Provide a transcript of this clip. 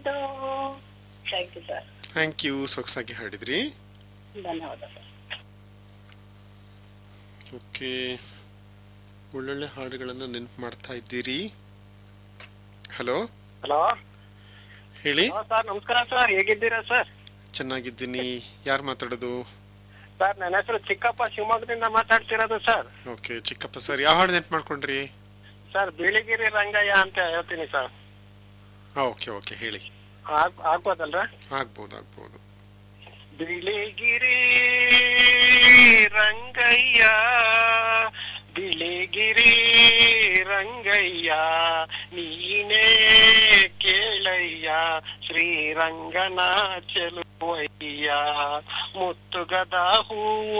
ಇದು thank you sir thank you ಸೊಗಸಾಗಿ ಹಾಡಿದ್ರಿ ಧನ್ಯವಾದ ಸರ್ ಓಕೆ ಒಳ್ಳೊಳ್ಳೆ ಹಾಡುಗಳನ್ನು ನೆನಪು ಮಾಡ್ತಾ ಇದ್ದೀರಿ ಹಲೋ ಹಲೋ ಹೇಳಿ ಸರ್ ನಮಸ್ಕಾರ ಸರ್ ಹೇಗಿದ್ದೀರಾ ಸರ್ ಚೆನ್ನಾಗಿದ್ದೀನಿ ಯಾರು ಮಾತಾಡೋದು ಸರ್ ನನ್ನ ಹೆಸರು ಚಿಕ್ಕಪ್ಪ ಶಿವಮೊಗ್ಗದಿಂದ ಮಾತಾಡ್ತಿರೋದು ಸರ್ ಓಕೆ ಚಿಕ್ಕಪ್ಪ ಸರ್ ಯಾವ ಹಾಡು ನೆನಪು ಮಾಡ್ಕೊಂಡ್ರಿ ಸರ್ ಬಿಳಿಗಿರಿ ರಂಗಯ್ಯ ಅಂತ ಹೇಳ್ತೀನಿ ಸರ್ ಹಾಂ ಓಕೆ ಓಕೆ ಹೇಳಿ ಆಗ್- ಆಗ್ಬೋದಲ್ರ ಆಗ್ಬೋದು ಆಗ್ಬೋದು ಬಿಳಿಗಿರಿ ರಂಗಯ್ಯ ಬಿಳಿಗಿರಿ ರಂಗಯ್ಯ ನೀನೇ ಕೇಳಯ್ಯ ಶ್ರೀರಂಗನ ಚೆಲುವಯ್ಯ ಮುತ್ತುಗದ ಹೂವು